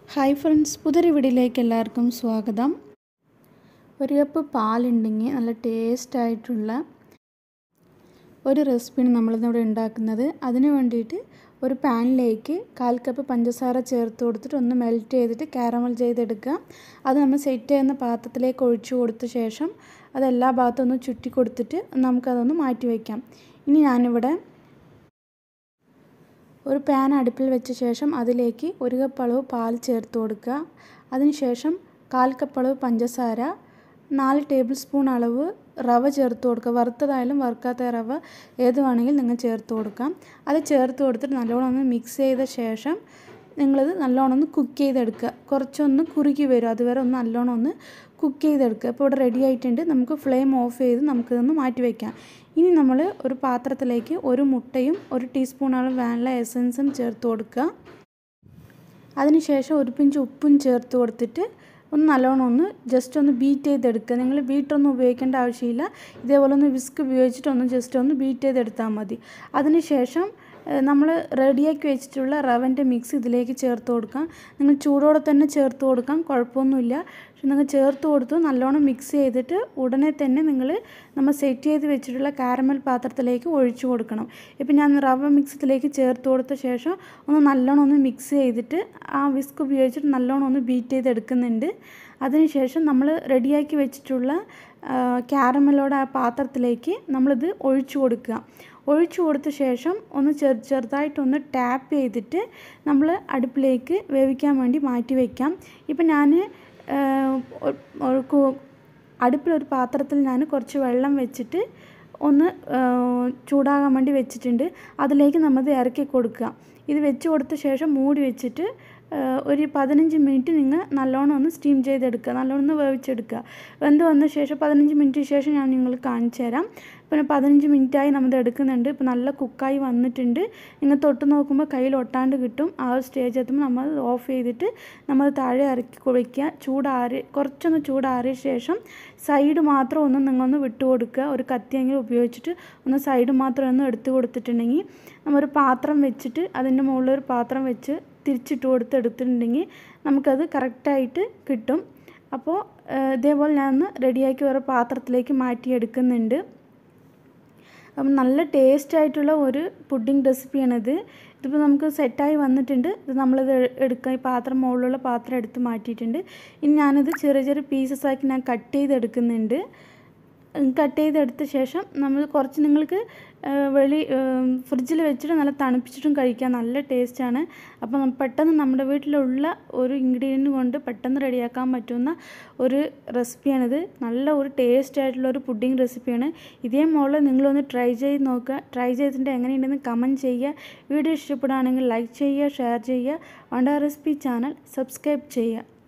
hi friends പുതിയൊരു വീഡിയോയിലേക്ക് എല്ലാവർക്കും സ്വാഗതം ഒരു കപ്പ് പാലുണ്ടെങ്കിൽ നല്ല ടേസ്റ്റ് ആയിട്ടുള്ള ഒരു റെസിപ്പിയാണ് നമ്മളിന്നിവിടെ ഉണ്ടാക്കുന്നത് അതിന് വേണ്ടിയിട്ട് ഒരു പാനിലേക്ക് കാൽ കപ്പ് പഞ്ചസാര ചേർത്ത് കൊടുത്തിട്ട് ഒന്ന് മെൽറ്റ് ചെയ്തിട്ട് കാരമൽ ചെയ്തെടുക്കുക അത് നമ്മൾ സെറ്റ് ചെയ്യുന്ന പാത്രത്തിലേക്ക് ഒഴിച്ചു കൊടുത്ത ശേഷം അത് എല്ലാ ഭാഗത്തും ഒന്ന് ചുറ്റി കൊടുത്തിട്ട് നമുക്കതൊന്ന് മാറ്റി വയ്ക്കാം ഇനി ഞാനിവിടെ ഒരു പാൻ അടുപ്പിൽ വെച്ച ശേഷം അതിലേക്ക് ഒരു കപ്പ് അളവ് പാൽ ചേർത്ത് കൊടുക്കുക അതിനുശേഷം കാൽ കപ്പ് അളവ് പഞ്ചസാര നാല് ടേബിൾ സ്പൂൺ അളവ് റവ ചേർത്ത് കൊടുക്കുക വറുത്തതായാലും വറുക്കാത്ത റവ ഏത് വേണമെങ്കിലും നിങ്ങൾ ചേർത്ത് കൊടുക്കാം അത് ചേർത്ത് കൊടുത്തിട്ട് നല്ലോണം ഒന്ന് മിക്സ് ചെയ്ത ശേഷം നിങ്ങളിത് നല്ലോണം ഒന്ന് കുക്ക് ചെയ്തെടുക്കുക കുറച്ചൊന്ന് കുറുകി വരും അതുവരെ ഒന്ന് നല്ലോണം ഒന്ന് കുക്ക് ചെയ്തെടുക്കുക അപ്പോൾ ഇവിടെ റെഡി ആയിട്ടുണ്ട് നമുക്ക് ഫ്ലെയിം ഓഫ് ചെയ്ത് നമുക്കിതൊന്ന് മാറ്റി വയ്ക്കാം ഇനി നമ്മൾ ഒരു പാത്രത്തിലേക്ക് ഒരു മുട്ടയും ഒരു ടീസ്പൂണോളം വാനില എസൻസും ചേർത്ത് കൊടുക്കുക അതിനുശേഷം ഒരു പിഞ്ച് ഉപ്പും ചേർത്ത് കൊടുത്തിട്ട് ഒന്ന് നല്ലോണം ഒന്ന് ജസ്റ്റ് ഒന്ന് ബീറ്റ് ചെയ്തെടുക്കുക നിങ്ങൾ ബീറ്ററൊന്നും ഉപയോഗിക്കേണ്ട ആവശ്യമില്ല ഇതേപോലെ ഒന്ന് വിസ്ക് ഉപയോഗിച്ചിട്ട് ഒന്ന് ജസ്റ്റ് ഒന്ന് ബീറ്റ് ചെയ്തെടുത്താൽ മതി അതിനുശേഷം നമ്മൾ റെഡിയാക്കി വെച്ചിട്ടുള്ള റവൻ്റെ മിക്സ് ഇതിലേക്ക് ചേർത്ത് കൊടുക്കാം നിങ്ങൾ ചൂടോടെ തന്നെ ചേർത്ത് കൊടുക്കാം കുഴപ്പമൊന്നുമില്ല പക്ഷെ നിങ്ങൾ ചേർത്ത് കൊടുത്ത് നല്ലോണം മിക്സ് ചെയ്തിട്ട് ഉടനെ തന്നെ നിങ്ങൾ നമ്മൾ സെറ്റ് ചെയ്ത് വെച്ചിട്ടുള്ള കാരമൽ പാത്രത്തിലേക്ക് ഒഴിച്ചു കൊടുക്കണം ഇപ്പം ഞാൻ റവ മിക്സ് ഇതിലേക്ക് ചേർത്ത് കൊടുത്ത ശേഷം ഒന്ന് നല്ലോണം ഒന്ന് മിക്സ് ചെയ്തിട്ട് ആ വിസ്ക് ഉപയോഗിച്ചിട്ട് നല്ലോണം ഒന്ന് ബീറ്റ് ചെയ്തെടുക്കുന്നുണ്ട് അതിനുശേഷം നമ്മൾ റെഡിയാക്കി വെച്ചിട്ടുള്ള ക്യാരമലോടെ ആ പാത്രത്തിലേക്ക് നമ്മളിത് ഒഴിച്ചു കൊടുക്കുക ഒഴിച്ചു കൊടുത്ത ശേഷം ഒന്ന് ചെറു ചെറുതായിട്ടൊന്ന് ടാപ്പ് ചെയ്തിട്ട് നമ്മൾ അടുപ്പിലേക്ക് വേവിക്കാൻ വേണ്ടി മാറ്റി വയ്ക്കാം ഇപ്പം ഞാൻ അടുപ്പിലൊരു പാത്രത്തിൽ ഞാൻ കുറച്ച് വെള്ളം വെച്ചിട്ട് ഒന്ന് ചൂടാകാൻ വേണ്ടി വെച്ചിട്ടുണ്ട് അതിലേക്ക് നമ്മൾ ഇറക്കി കൊടുക്കുക ഇത് വെച്ച് കൊടുത്ത ശേഷം മൂടി വെച്ചിട്ട് ഒരു പതിനഞ്ച് മിനിറ്റ് നിങ്ങൾ നല്ലോണം ഒന്ന് സ്റ്റീം ചെയ്തെടുക്കുക നല്ലോണം ഒന്ന് വേവിച്ചെടുക്കുക വെന്ത് വന്ന ശേഷം പതിനഞ്ച് മിനിറ്റ് ശേഷം ഞാൻ നിങ്ങൾ കാണിച്ചു തരാം പിന്നെ പതിനഞ്ച് മിനിറ്റായി നമ്മൾ എടുക്കുന്നുണ്ട് ഇപ്പോൾ നല്ല കുക്കായി വന്നിട്ടുണ്ട് നിങ്ങൾ തൊട്ട് നോക്കുമ്പോൾ കയ്യിൽ ഒട്ടാണ്ട് കിട്ടും ആ ഒരു സ്റ്റേജ് എത്തുമ്പോൾ നമ്മൾ ഓഫ് ചെയ്തിട്ട് നമ്മൾ താഴെ ഇറക്കി വയ്ക്കുക ചൂടാറി കുറച്ചൊന്ന് ചൂടാറിയ ശേഷം സൈഡ് മാത്രം ഒന്ന് നിങ്ങളൊന്ന് വിട്ടു കൊടുക്കുക ഒരു കത്തിയെങ്കിലും ഉപയോഗിച്ചിട്ട് ഒന്ന് സൈഡ് മാത്രം ഒന്ന് എടുത്ത് കൊടുത്തിട്ടുണ്ടെങ്കിൽ നമ്മൊരു പാത്രം വെച്ചിട്ട് അതിൻ്റെ മുകളിൽ ഒരു പാത്രം വെച്ച് തിരിച്ചിട്ട് കൊടുത്ത് എടുത്തിട്ടുണ്ടെങ്കിൽ നമുക്കത് കറക്റ്റായിട്ട് കിട്ടും അപ്പോൾ ഇതേപോലെ ഞാൻ ഒന്ന് റെഡിയാക്കി വേറെ പാത്രത്തിലേക്ക് മാറ്റിയെടുക്കുന്നുണ്ട് അപ്പം നല്ല ടേസ്റ്റ് ആയിട്ടുള്ള ഒരു പുഡിംഗ് റെസിപ്പിയാണിത് ഇതിപ്പോൾ നമുക്ക് സെറ്റായി വന്നിട്ടുണ്ട് ഇത് നമ്മളിത് എടുക്കുക ഈ പാത്രം മുകളിലുള്ള പാത്രം എടുത്ത് മാറ്റിയിട്ടുണ്ട് ഇനി ഞാനിത് ചെറിയ ചെറിയ പീസസ് ആക്കി ഞാൻ കട്ട് ചെയ്തെടുക്കുന്നുണ്ട് കട്ട് ചെയ്തെടുത്ത ശേഷം നമ്മൾ കുറച്ച് നിങ്ങൾക്ക് വെളി ഫ്രിഡ്ജിൽ വെച്ചിട്ട് നല്ല തണുപ്പിച്ചിട്ടും കഴിക്കാൻ നല്ല ടേസ്റ്റാണ് അപ്പോൾ പെട്ടെന്ന് നമ്മുടെ വീട്ടിലുള്ള ഒരു ഇൻഗ്രീഡിയൻറ്റ് കൊണ്ട് പെട്ടെന്ന് റെഡിയാക്കാൻ പറ്റുന്ന ഒരു റെസിപ്പിയാണിത് നല്ല ഒരു ടേസ്റ്റ് ആയിട്ടുള്ള ഒരു പുഡിംഗ് റെസിപ്പിയാണ് ഇതേ മോളിൽ നിങ്ങളൊന്ന് ട്രൈ ചെയ്ത് നോക്കുക ട്രൈ ചെയ്തിട്ട് എങ്ങനെയുണ്ടെന്ന് കമൻറ്റ് ചെയ്യുക വീഡിയോ ഇഷ്ടപ്പെടുകയാണെങ്കിൽ ലൈക്ക് ചെയ്യുക ഷെയർ ചെയ്യുക വണ്ട റെസിപ്പി ചാനൽ സബ്സ്ക്രൈബ് ചെയ്യുക